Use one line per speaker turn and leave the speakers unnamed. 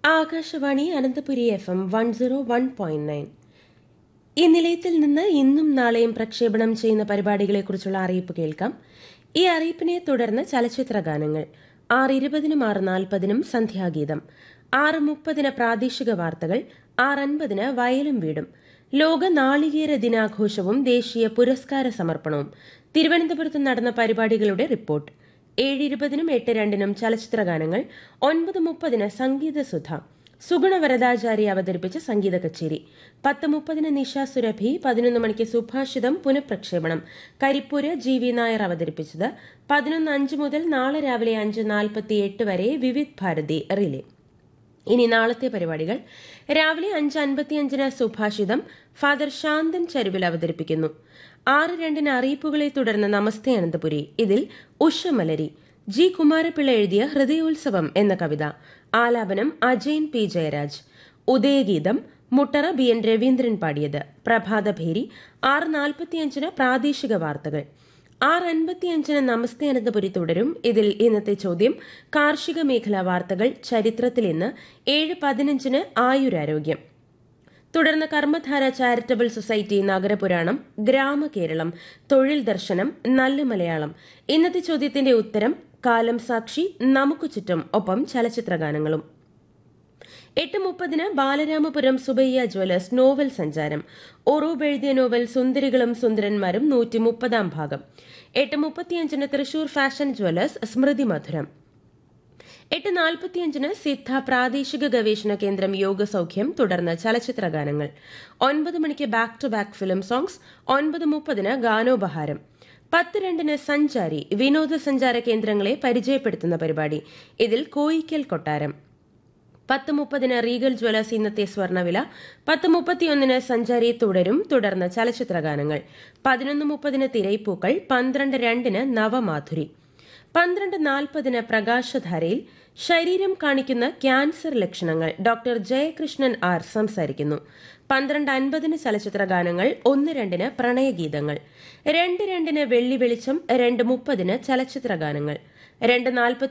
Akashvani Ananthapuri F M one zero one point nine ഈ നിലയത്തിൽ നിന്ന് ഇന്നും നാളെയും പ്രക്ഷേപണം ചെയ്യുന്ന പരിപാടികളെക്കുറിച്ചുള്ള അറിയിപ്പ് കേൾക്കാം ഈ അറിയിപ്പിനെ തുടർന്ന് ചലച്ചിത്ര ഗാനങ്ങൾ ആറ് ഇരുപതിനും ആറ് നാൽപ്പതിനും സന്ധ്യാഗീതം ആറ് മുപ്പതിന് പ്രാദേശിക വാർത്തകൾ ആറ് അൻപതിന് വയലും വീടും ലോക നാളികേര ദിനാഘോഷവും ദേശീയ പുരസ്കാര സമർപ്പണവും തിരുവനന്തപുരത്ത് നടന്ന പരിപാടികളുടെ റിപ്പോർട്ട് ഏഴ് ഇരുപതിനും എട്ട് രണ്ടിനും ചലച്ചിത്ര ഗാനങ്ങൾ ഒൻപത് മുപ്പതിന് സംഗീത സുധ സുഗുണ വരദാചാരി അവതരിപ്പിച്ച സംഗീത കച്ചേരി പത്ത് മുപ്പതിന് നിഷ സുരഭി പതിനൊന്ന് മണിക്ക് സുഭാഷിതം പുനഃപ്രക്ഷേപണം കരിപ്പൂര് ജി വി നായർ അവതരിപ്പിച്ചത് പതിനൊന്ന് അഞ്ച് മുതൽ നാളെ രാവിലെ അഞ്ച് നാൽപ്പത്തി എട്ട് വരെ വിവിധ് ഭാരതി റിലേ ഇനി നാളത്തെ പരിപാടികൾ രാവിലെ അഞ്ച് അൻപത്തിയഞ്ചിന് സുഭാഷിതം ഫാദർ ശാന്തൻ ചരുവിൽ അവതരിപ്പിക്കുന്നു ആറ് രണ്ടിന് അറിയിപ്പുകളെ തുടർന്ന് നമസ്തേ അനന്തപുരി ഇതിൽ ഉഷമലരി ജി കുമാരപിള്ള എഴുതിയ ഹൃദയോത്സവം എന്ന കവിത ആലാപനം Ajayan P Jayaraj Udayageetham Muttara B N Raveendran പാടിയത് പ്രഭാതഭേരി ആറ് നാൽപ്പത്തിയഞ്ചിന് പ്രാദേശിക വാർത്തകൾ ആറ് അൻപത്തിയഞ്ചിന് നമസ്തേ അനന്തപുരി തുടരും ഇതിൽ ഇന്നത്തെ ചോദ്യം കാർഷിക മേഖലാ വാർത്തകൾ ചരിത്രത്തിൽ ഇന്ന് ഏഴ് പതിനഞ്ചിന് ആയുരാരോഗ്യം തുടർന്ന് കർമ്മധാര ചാരിറ്റബിൾ സൊസൈറ്റി നഗരപുരാണം ഗ്രാമകേരളം തൊഴിൽ ദർശനം നല്ല മലയാളം ഇന്നത്തെ ചോദ്യത്തിന്റെ ഉത്തരം കാലം സാക്ഷി നമുക്ക് ചുറ്റും ഒപ്പം ചലച്ചിത്രഗാനങ്ങളും എട്ട് മുപ്പതിന് ബാലരാമപുരം സുബയ്യ ജ്വല്ലേഴ്സ് നോവൽ സഞ്ചാരം ഒറൂബ് എഴുതിയ നോവൽ സുന്ദരികളും സുന്ദരന്മാരും നൂറ്റി മുപ്പതാം ഭാഗം എട്ട് മുപ്പത്തിയഞ്ചിന് തൃശൂർ ഫാഷൻ ജ്വല്ലേഴ്സ് സ്മൃതി മധുരം എട്ട് നാൽപ്പത്തിയഞ്ചിന് സിദ്ധ പ്രാദേശിക ഗവേഷണ കേന്ദ്രം യോഗസൌഖ്യം തുടർന്ന് ചലച്ചിത്ര ഗാനങ്ങൾ ഒൻപത് മണിക്ക് back to back film songs ഒൻപത് മുപ്പതിന് ഗാനോപഹാരം പത്ത് രണ്ടിന് സഞ്ചാരി വിനോദസഞ്ചാര കേന്ദ്രങ്ങളെ പരിചയപ്പെടുത്തുന്ന പരിപാടി ഇതിൽ കോയിക്കൽ കൊട്ടാരം പത്ത് മുപ്പതിന് റീഗൽ ജ്വല്ലേഴ്സ് ഇന്നത്തെ സ്വർണ്ണവില പത്ത് മുപ്പത്തിയൊന്നിന് സഞ്ചാരി തുടരും തുടർന്ന് ചലച്ചിത്ര ഗാനങ്ങൾ പതിനൊന്ന് മുപ്പതിന് തിരൈപ്പൂക്കൾ പന്ത്രണ്ട് രണ്ടിന് നവമാധുരി പന്ത്രണ്ട് നാൽപ്പതിന് പ്രകാശധാരയിൽ ശരീരം കാണിക്കുന്ന ക്യാൻസർ ലക്ഷണങ്ങൾ ഡോക്ടർ ജയകൃഷ്ണൻ ആർ സംസാരിക്കുന്നു പന്ത്രണ്ട് അൻപതിന് ചലച്ചിത്ര ഗാനങ്ങൾ ഒന്ന് രണ്ടിന് പ്രണയഗീതങ്ങൾ രണ്ട് രണ്ടിന് വെള്ളി വെളിച്ചം രണ്ട് മുപ്പതിന് ചലച്ചിത്ര ഗാനങ്ങൾ രണ്ട് നാൽപ്പത്തി